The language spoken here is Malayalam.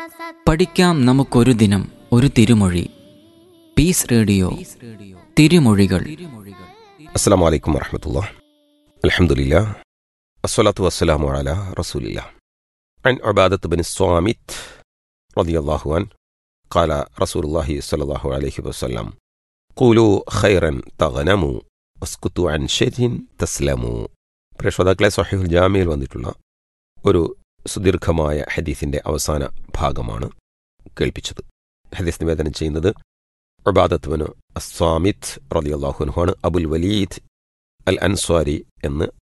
പഠിക്കാം നമുക്കൊരു ദിനം ഒരു തിരുമൊഴി പീസ് റേഡിയോ തിരുമൊഴികൾ അസ്സാം വലൈക്കും വറഹമത്തുള്ള അലഹമുല്ല അസ്വലാത്തു വസ്സലാമു അല റസൂലില്ല عن عبادة بن الصامت رضي الله عنه قال رسول الله صلى الله عليه وسلم قولوا خيرا تغنموا واسكتوا عن شيء تسلموا പ്രിയ ശ്രോതാക്കളെ സഹീഹുൽ ജാമിയിൽ വന്നിട്ടുള്ള ഒരു സുദീർഘമായ ഹദീസിന്റെ അവസാന ഭാഗമാണ് കേൾപ്പിച്ചത് ഹദീസ് നിവേദനം ചെയ്യുന്നത് ഉബാദത്വന് അസ്വാമിത് റലിയല്ലാഹുനുഹാണ് അബുൽ വലീദ് അൽ അൻസ്വാരി എന്ന്